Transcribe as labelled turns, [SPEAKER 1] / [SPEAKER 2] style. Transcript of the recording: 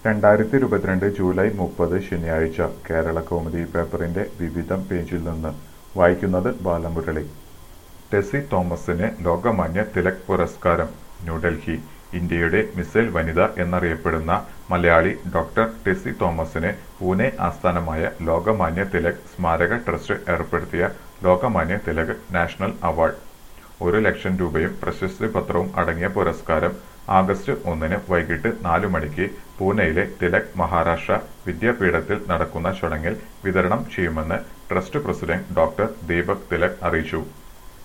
[SPEAKER 1] രണ്ടായിരത്തി ഇരുപത്തിരണ്ട് ജൂലൈ മുപ്പത് ശനിയാഴ്ച കേരള കൗമുദി പേപ്പറിന്റെ വിവിധ പേജിൽ നിന്ന് വായിക്കുന്നത് ബാലമുരളി ടെസി തോമസിന് ലോകമാന്യ തിലക് പുരസ്കാരം ന്യൂഡൽഹി ഇന്ത്യയുടെ മിസൈൽ വനിത എന്നറിയപ്പെടുന്ന മലയാളി ഡോക്ടർ ടെസി തോമസിന് പൂനെ ആസ്ഥാനമായ ലോകമാന്യ തിലക് സ്മാരക ട്രസ്റ്റ് ഏർപ്പെടുത്തിയ ലോകമാന്യ തിലക് നാഷണൽ അവാർഡ് ഒരു ലക്ഷം രൂപയും പ്രശസ്തി പത്രവും അടങ്ങിയ പുരസ്കാരം ആഗസ്റ്റ് ഒന്നിന് വൈകിട്ട് നാലു മണിക്ക് പൂനെയിലെ തിലക് മഹാരാഷ്ട്ര വിദ്യാപീഠത്തിൽ നടക്കുന്ന ചടങ്ങിൽ വിതരണം ചെയ്യുമെന്ന് trust president doctor Deepak Tilak അറിയിച്ചു